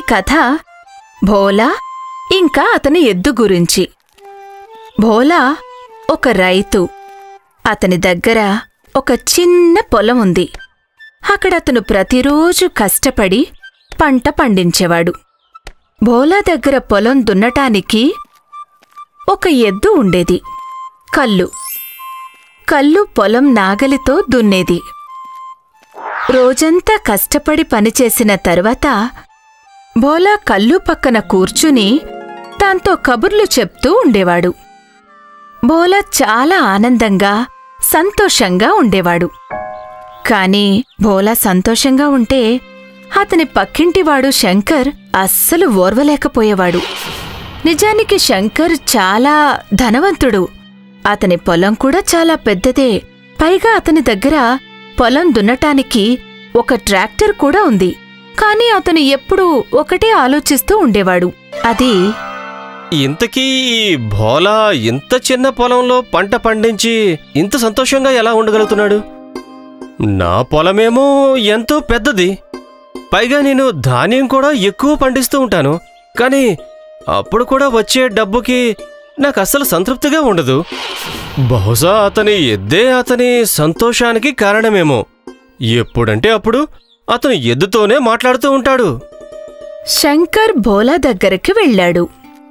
కథ భోలా ఇంకా అతని ఎద్దు గురించి భోలా ఒక రైతు అతని దగ్గర ఒక చిన్న పొలం ఉంది అక్కడ అతను ప్రతిరోజు కష్టపడి పంట పండించేవాడు భోలా దగ్గర పొలం దున్నటానికి ఒక ఎద్దు ఉండేది కల్లు కల్లు పొలం నాగలితో దున్నేది రోజంతా కష్టపడి పనిచేసిన తర్వాత భోలా కల్లు పక్కన కూర్చుని దాంతో కబుర్లు చెప్తూ ఉండేవాడు భోలా చాలా ఆనందంగా సంతోషంగా ఉండేవాడు కాని భోలా సంతోషంగా ఉంటే అతని పక్కింటివాడు శంకర్ అస్సలు ఓర్వలేకపోయేవాడు నిజానికి శంకర్ చాలా ధనవంతుడు అతని పొలం కూడా చాలా పెద్దదే పైగా అతని దగ్గర పొలం దున్నటానికి ఒక ట్రాక్టర్ కూడా ఉంది కాని అతను ఎప్పుడూ ఒకటే ఆలోచిస్తూ ఉండేవాడు అది ఇంతకీ ఈ భోలా ఇంత చిన్న పొలంలో పంట పండించి ఇంత సంతోషంగా ఎలా ఉండగలుగుతున్నాడు నా పొలమేమో ఎంతో పెద్దది పైగా నేను ధాన్యం కూడా ఎక్కువ పండిస్తూ ఉంటాను కానీ అప్పుడు కూడా వచ్చే డబ్బుకి నాకు అస్సలు సంతృప్తిగా ఉండదు బహుశా అతని ఎద్దే అతని సంతోషానికి కారణమేమో ఎప్పుడంటే అప్పుడు అతను ఎద్దుతోనే మాట్లాడుతూ ఉంటాడు శంకర్ భోలా దగ్గరికి వెళ్ళాడు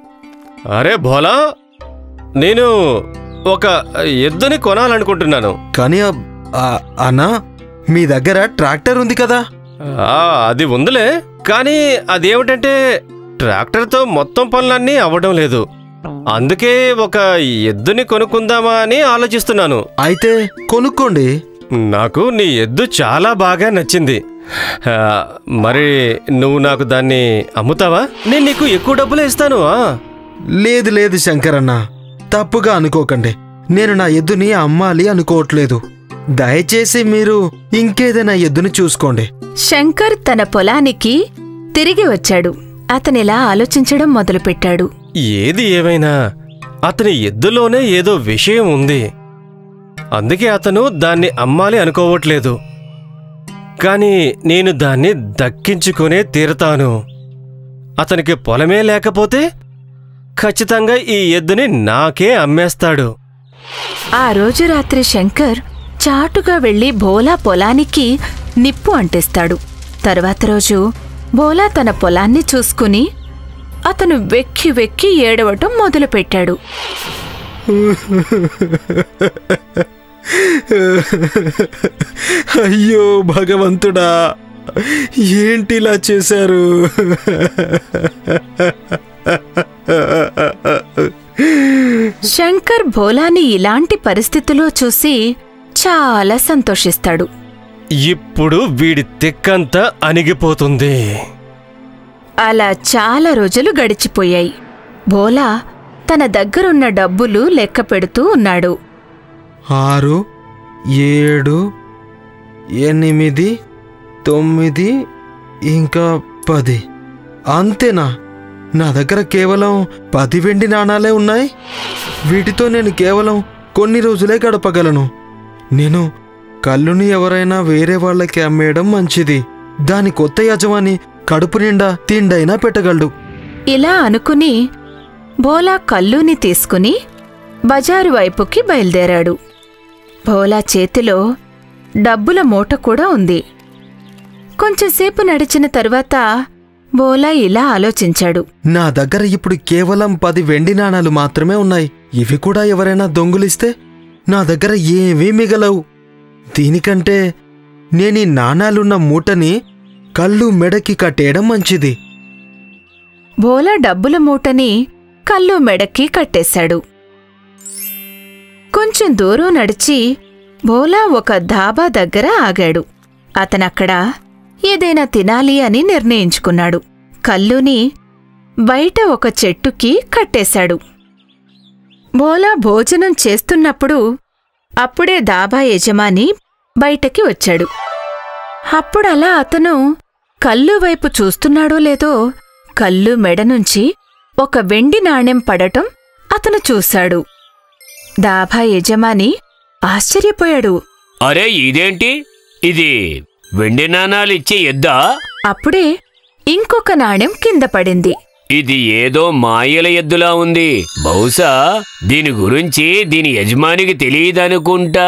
అరే భోలా నేను ఒక ఎద్దుని కొనాలనుకుంటున్నాను కానీ అబ్- ఆ, అన్నా మీ దగ్గర ట్రాక్టర్ ఉంది కదా ఆ, అది ఉందిలే కానీ అదేమిటంటే ట్రాక్టర్తో మొత్తం పనులన్నీ అవ్వడం లేదు అందుకే ఒక ఎద్దుని కొనుక్కుందామా అని ఆలోచిస్తున్నాను అయితే కొనుక్కోండి నాకు నీ ఎద్దు చాలా బాగా నచ్చింది ఆ, మరి నువ్వు నాకు దాన్ని అమ్ముతావా నేను నీకు ఎక్కువ డబ్బులే ఇస్తాను ఆ. లేదు లేదు శంకరన్న తప్పుగా అనుకోకండి నేను నా ఎద్దుని అమ్మాలి అనుకోవట్లేదు దయచేసి మీరు ఇంకేదైనా ఎద్దుని చూసుకోండి శంకర్ తన పొలానికి తిరిగి వచ్చాడు అతనిలా ఆలోచించడం మొదలుపెట్టాడు ఏది ఏమైనా అతని ఎద్దులోనే ఏదో విషయం ఉంది అందుకే అతను దాన్ని అమ్మాలి అనుకోవట్లేదు కాని నేను దాన్ని దక్కించుకునే తీరతాను అతనికి పొలమే లేకపోతే ఖచ్చితంగా ఈ ఎద్దుని నాకే అమ్మేస్తాడు ఆ రోజు రాత్రి శంకర్ చాటుగా వెళ్లి భోలా పొలానికి నిప్పు అంటిస్తాడు తర్వాత రోజు భోలా తన పొలాన్ని చూసుకుని అతను వెక్కి వెక్కి ఏడవటం మొదలుపెట్టాడు అయ్యో భగవంతుడా ఏంటిలా చేశారు శంకర్ భోలాని ఇలాంటి పరిస్థితిలో చూసి చాలా సంతోషిస్తాడు ఇప్పుడు వీడి తిక్కంతా అణిగిపోతుంది అలా చాలా రోజులు గడిచిపోయాయి భోలా తన దగ్గరున్న డబ్బులు లెక్క పెడుతూ ఉన్నాడు ఆరు ఏడు ఎనిమిది తొమ్మిది ఇంకా పది అంతేనా నా దగ్గర కేవలం పది వెండి నాణాలే ఉన్నాయి వీటితో నేను కేవలం కొన్ని రోజులే గడపగలను నేను కళ్ళుని ఎవరైనా వేరే వాళ్ళకి అమ్మేయడం మంచిది దాని కొత్త యజమాని కడుపు నిండా తిండైనా పెట్టగలడు ఇలా అనుకుని భోలా కల్లుని తీసుకుని బజారు వైపుకి బయలుదేరాడు భోలా చేతిలో డబ్బుల మూట కూడా ఉంది కొంచెంసేపు నడిచిన తరువాత భోలా ఇలా ఆలోచించాడు నా దగ్గర ఇప్పుడు కేవలం పది వెండి నాణాలు మాత్రమే ఉన్నాయి ఇవి కూడా ఎవరైనా దొంగులిస్తే నా దగ్గర ఏమీ మిగలవు దీనికంటే నేను ఈ నాణాలున్న మూటని కళ్ళు మెడకి కట్టేయడం మంచిది భోలా డబ్బుల మూటని కల్లు మెడకి కట్టేశాడు కొంచెం దూరం నడిచి భోలా ఒక ధాబా దగ్గర ఆగాడు అతనక్కడ ఏదైనా తినాలి అని నిర్ణయించుకున్నాడు కల్లుని బయట ఒక చెట్టుకి కట్టేశాడు భోలా భోజనం చేస్తున్నప్పుడు అప్పుడే దాబా యజమాని బయటకి వచ్చాడు అప్పుడలా అతను కల్లు వైపు చూస్తున్నాడో లేదో కల్లు మెడ నుంచి ఒక వెండి నాణెం పడటం అతను చూశాడు దాభా యజమాని ఆశ్చర్యపోయాడు అరే ఇదేంటి ఇది వెండి నాణాలు ఇచ్చే ఎద్దా అప్పుడే ఇంకొక నాణెం కింద పడింది ఇది ఏదో మాయల ఎద్దులా ఉంది బహుశా దీని గురించి దీని యజమానికి తెలియదనుకుంటా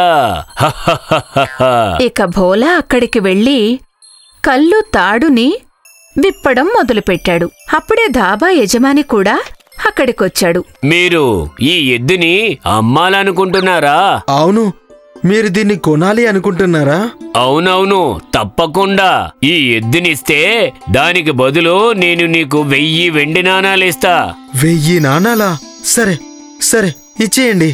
హహహహహ. ఇక భోలా అక్కడికి వెళ్ళి కళ్ళు తాడుని విప్పడం మొదలుపెట్టాడు అప్పుడే ధాబా యజమాని కూడా అక్కడికొచ్చాడు మీరు ఈ ఎద్దుని అమ్మాలనుకుంటున్నారా అవును మీరు దీన్ని కొనాలి అనుకుంటున్నారా అవునవును తప్పకుండా ఈ ఎద్దునిస్తే దానికి బదులు నేను నీకు వెయ్యి వెండి నాణాలిస్తా వెయ్యి నాణాలా సరే సరే ఇచ్చేయండి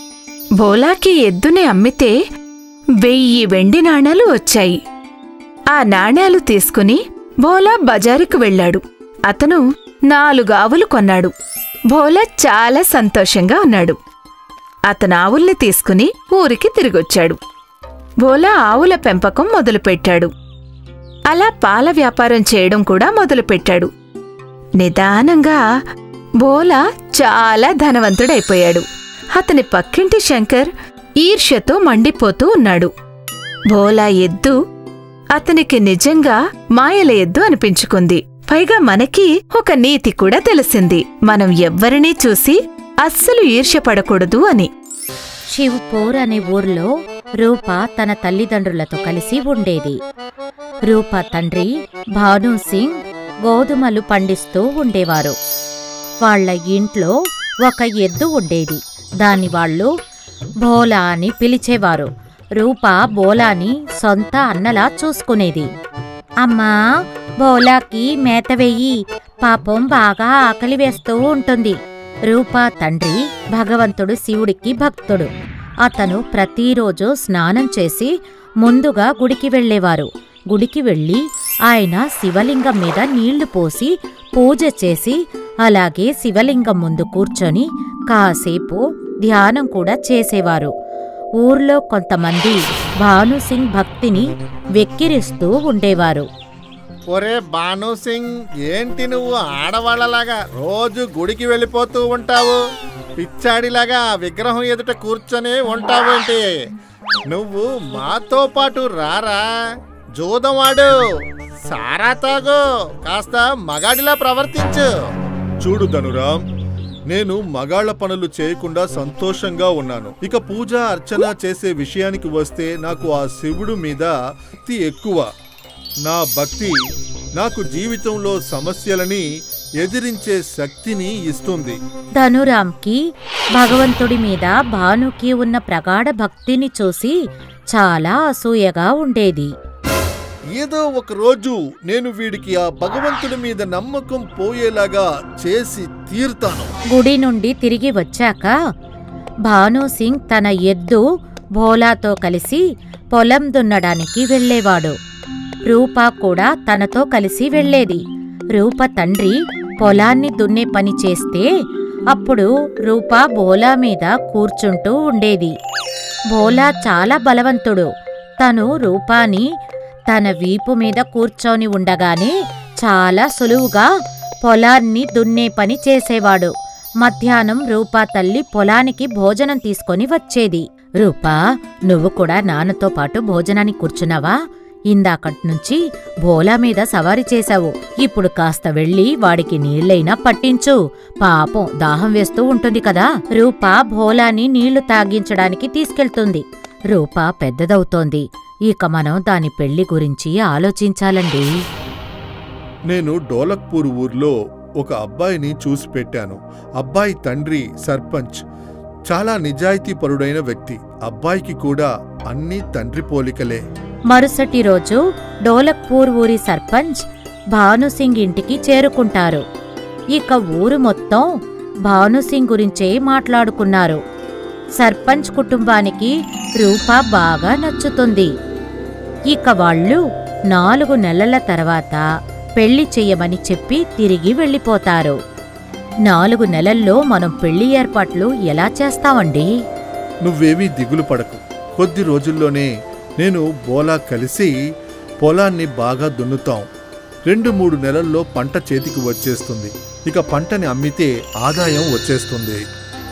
భోలాకి ఎద్దుని అమ్మితే వెయ్యి వెండి నాణాలు వచ్చాయి ఆ నాణేలు తీసుకుని భోలా బజారుకు వెళ్ళాడు అతను నాలుగు ఆవులు కొన్నాడు భోలా చాలా సంతోషంగా ఉన్నాడు అతను ఆవుల్ని తీసుకుని ఊరికి తిరిగొచ్చాడు భోలా ఆవుల పెంపకం మొదలుపెట్టాడు అలా పాల వ్యాపారం చేయడం కూడా మొదలుపెట్టాడు నిదానంగా భోలా చాలా ధనవంతుడైపోయాడు అతని పక్కింటి శంకర్ ఈర్ష్యతో మండిపోతూ ఉన్నాడు భోలా ఎద్దు అతనికి నిజంగా మాయల ఎద్దు అనిపించుకుంది పైగా మనకి ఒక నీతి కూడా తెలిసింది మనం ఎవ్వరినీ చూసి అస్సలు ఈర్ష్యపడకూడదు అని శివ్పూర్ అనే ఊర్లో రూప తన తల్లిదండ్రులతో కలిసి ఉండేది రూప తండ్రి భాను సింగ్ గోధుమలు పండిస్తూ ఉండేవారు వాళ్ళ ఇంట్లో ఒక ఎద్దు ఉండేది దాన్ని వాళ్ళు బోలా అని పిలిచేవారు రూప బోలాని సొంత అన్నలా చూసుకునేది అమ్మా బోలాకి మేత వెయ్యి పాపం బాగా ఆకలి వేస్తూ ఉంటుంది రూపా తండ్రి భగవంతుడు శివుడికి భక్తుడు అతను ప్రతిరోజు స్నానం చేసి ముందుగా గుడికి వెళ్ళేవారు గుడికి వెళ్ళి ఆయన శివలింగం మీద నీళ్లు పోసి పూజ చేసి అలాగే శివలింగం ముందు కూర్చొని కాసేపు ధ్యానం కూడా చేసేవారు ఊర్లో కొంతమంది భానుసింగ్ భక్తిని వెక్కిరిస్తూ ఉండేవారు ఒరే భాను సింగ్ ఏంటి నువ్వు ఆడవాళ్ళలాగా రోజు గుడికి వెళ్ళిపోతూ ఉంటావు పిచ్చాడిలాగా ఆ విగ్రహం ఎదుట కూర్చొని ఉంటావేంటి నువ్వు మాతో పాటు రారా జూదమాడు సారా తాగు కాస్త మగాడిలా ప్రవర్తించు చూడు ధనురామ్ నేను మగాళ్ల పనులు చేయకుండా సంతోషంగా ఉన్నాను ఇక పూజ అర్చన చేసే విషయానికి వస్తే నాకు ఆ శివుడు మీద భక్తి ఎక్కువ నా భక్తి నాకు జీవితంలో సమస్యలని ఎదిరించే శక్తిని ఇస్తుంది ధనురాంకి భగవంతుడి మీద భానుకి ఉన్న ప్రగాఢ భక్తిని చూసి చాలా అసూయగా ఉండేది ఏదో ఒక రోజు నేను వీడికి ఆ భగవంతుడి మీద నమ్మకం పోయేలాగా చేసి తీరుతాను గుడి నుండి తిరిగి వచ్చాక భాను సింగ్ తన ఎద్దు భోలాతో కలిసి పొలం దున్నడానికి వెళ్ళేవాడు రూప కూడా తనతో కలిసి వెళ్ళేది రూప తండ్రి పొలాన్ని దున్నే పని చేస్తే అప్పుడు రూప భోలా మీద కూర్చుంటూ ఉండేది భోలా చాలా బలవంతుడు తను రూపాని తన వీపు మీద కూర్చొని ఉండగానే చాలా సులువుగా పొలాన్ని దున్నే పని చేసేవాడు మధ్యాహ్నం రూపా తల్లి పొలానికి భోజనం తీసుకొని వచ్చేది రూపా నువ్వు కూడా నాన్నతో పాటు భోజనానికి కూర్చున్నావా ఇందాకట్నుంచి భోలా మీద సవారీ చేశావు ఇప్పుడు కాస్త వెళ్ళి వాడికి నీళ్ళైనా పట్టించు పాపం దాహం వేస్తూ ఉంటుంది కదా రూపా భోలాని నీళ్లు తాగించడానికి తీసుకెళ్తుంది రూపా పెద్దదవుతోంది ఇక మనం దాని పెళ్లి గురించి ఆలోచించాలండి నేను డోలక్పూర్ ఊర్లో ఒక అబ్బాయిని చూసి పెట్టాను అబ్బాయి తండ్రి సర్పంచ్ చాలా నిజాయితీపరుడైన వ్యక్తి అబ్బాయికి కూడా అన్ని తండ్రి పోలికలే మరుసటి రోజు డోలక్పూర్ ఊరి సర్పంచ్ భానుసింగ్ ఇంటికి చేరుకుంటారు ఇక ఊరు మొత్తం భానుసింగ్ గురించే మాట్లాడుకున్నారు సర్పంచ్ కుటుంబానికి రూప బాగా నచ్చుతుంది ఇక వాళ్ళు నాలుగు నెలల తర్వాత పెళ్లి చెయ్యమని చెప్పి తిరిగి వెళ్ళిపోతారు నాలుగు నెలల్లో మనం పెళ్లి ఏర్పాట్లు ఎలా చేస్తామండి నువ్వేమీ దిగులు పడకు కొద్ది రోజుల్లోనే నేను బోలా కలిసి పొలాన్ని బాగా దున్నుతాం రెండు మూడు నెలల్లో పంట చేతికి వచ్చేస్తుంది ఇక పంటని అమ్మితే ఆదాయం వచ్చేస్తుంది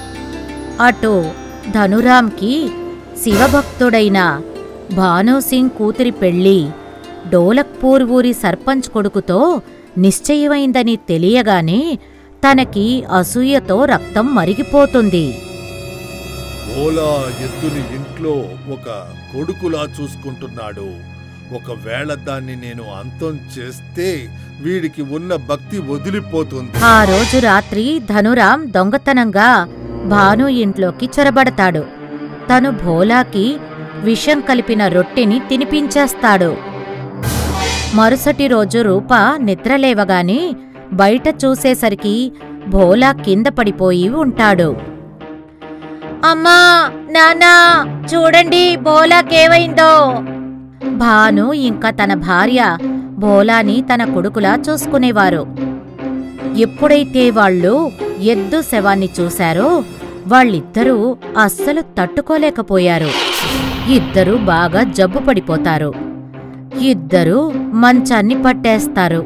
అటు ధనురాంకి శివభక్తుడైన భానుసింగ్ కూతురి పెళ్లి డోలక్పూర్ ఊరి సర్పంచ్ కొడుకుతో నిశ్చయమైందని తెలియగానే తనకి అసూయతో రక్తం మరిగిపోతుంది ఓలా ఎద్దుని ఇంట్లో ఒక కొడుకులా చూసుకుంటున్నాడు ఒకవేళ దాన్ని నేను అంతం చేస్తే వీడికి ఉన్న భక్తి వదిలిపోతుంది ఆ రోజు రాత్రి ధనురాం దొంగతనంగా భాను ఇంట్లోకి చొరబడతాడు తను భోలాకి విషం కలిపిన రొట్టెని తినిపించేస్తాడు మరుసటి రోజు రూప నిద్రలేవగానే బయట చూసేసరికి భోలా కింద పడిపోయి ఉంటాడు అమ్మా నాన్నా చూడండి భోలాకేమైందో భాను ఇంకా తన భార్య భోలాని తన కొడుకులా చూసుకునేవారు ఎప్పుడైతే వాళ్ళు ఎద్దు శవాన్ని చూశారో వాళ్ళిద్దరూ అస్సలు తట్టుకోలేకపోయారు ఇద్దరూ బాగా జబ్బు పడిపోతారు ఇద్దరూ మంచాన్ని పట్టేస్తారు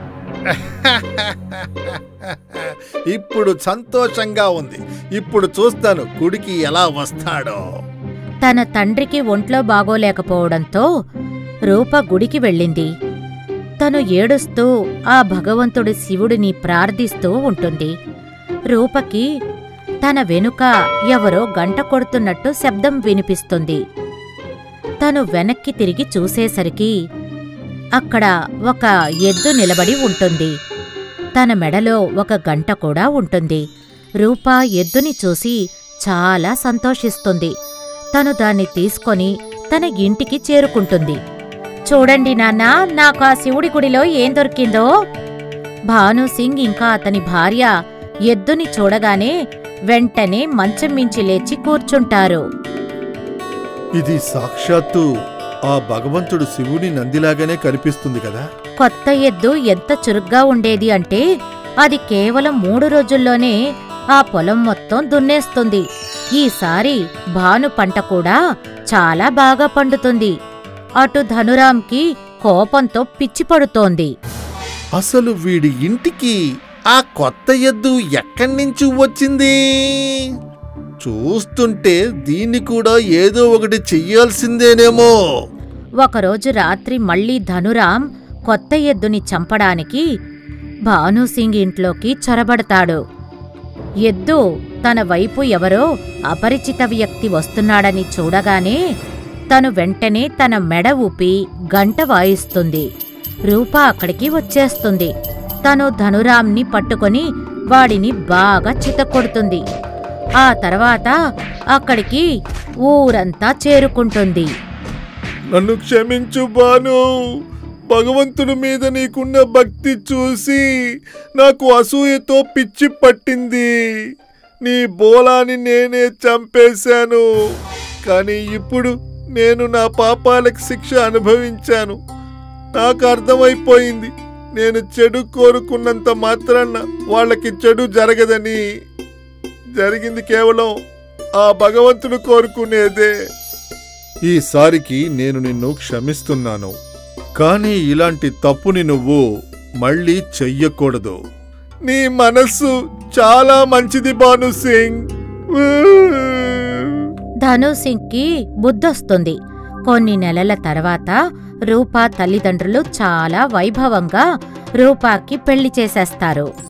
ఇప్పుడు సంతోషంగా ఉంది ఇప్పుడు చూస్తాను గుడికి ఎలా వస్తాడో తన తండ్రికి ఒంట్లో బాగోలేకపోవడంతో రూప గుడికి వెళ్ళింది తను ఏడుస్తూ ఆ భగవంతుడి శివుడిని ప్రార్థిస్తూ ఉంటుంది రూపకి తన వెనుక ఎవరో గంట కొడుతున్నట్టు శబ్దం వినిపిస్తుంది తను వెనక్కి తిరిగి చూసేసరికి అక్కడ ఒక ఎద్దు నిలబడి ఉంటుంది తన మెడలో ఒక గంట కూడా ఉంటుంది రూప ఎద్దుని చూసి చాలా సంతోషిస్తుంది తను దాన్ని తీసుకొని తన ఇంటికి చేరుకుంటుంది చూడండి నాన్న నాకు ఆ శివుడి గుడిలో ఏం దొరికిందో భాను సింగ్ ఇంకా అతని భార్య ఎద్దుని చూడగానే వెంటనే మంచం మించి లేచి కూర్చుంటారు ఇది సాక్షాత్తు ఆ భగవంతుడు శివుని నందిలాగానే కనిపిస్తుంది కదా కొత్త ఎద్దు ఎంత చురుగ్గా ఉండేది అంటే అది కేవలం మూడు రోజుల్లోనే ఆ పొలం మొత్తం దున్నేస్తుంది ఈసారి భాను పంట కూడా చాలా బాగా పండుతుంది అటు ధనురాంకి కోపంతో పిచ్చిపడుతోంది అసలు వీడి ఇంటికి ఆ కొత్త ఎద్దు ఎక్కడి నుంచి వచ్చింది చూస్తుంటే దీన్ని కూడా ఏదో ఒకటి చెయ్యాల్సిందేనేమో ఒకరోజు రాత్రి మళ్ళీ ధనురాం కొత్త ఎద్దుని చంపడానికి భానుసింగ్ ఇంట్లోకి చొరబడతాడు ఎద్దు తన వైపు ఎవరో అపరిచిత వ్యక్తి వస్తున్నాడని చూడగానే తను వెంటనే తన మెడ ఊపి గంట వాయిస్తుంది రూప అక్కడికి వచ్చేస్తుంది తను ధనురాంని పట్టుకొని వాడిని బాగా చితకొడుతుంది ఆ తర్వాత అక్కడికి ఊరంతా చేరుకుంటుంది నన్ను క్షమించు బాను భగవంతుడి మీద నీకున్న భక్తి చూసి నాకు అసూయతో పిచ్చి పట్టింది నీ బోలాని నేనే చంపేశాను కానీ ఇప్పుడు నేను నా పాపాలకు శిక్ష అనుభవించాను నాకు అర్థమైపోయింది నేను చెడు కోరుకున్నంత మాత్రాన వాళ్ళకి చెడు జరగదని జరిగింది కేవలం ఆ భగవంతుడు కోరుకునేదే ఈసారికి నేను నిన్ను క్షమిస్తున్నాను కానీ ఇలాంటి తప్పుని నువ్వు మళ్ళీ చెయ్యకూడదు నీ మనస్సు చాలా మంచిది భాను సింగ్ ధను సింగ్కి బుద్ధొస్తుంది కొన్ని నెలల తర్వాత రూపా తల్లిదండ్రులు చాలా వైభవంగా రూపాకి పెళ్లి చేసేస్తారు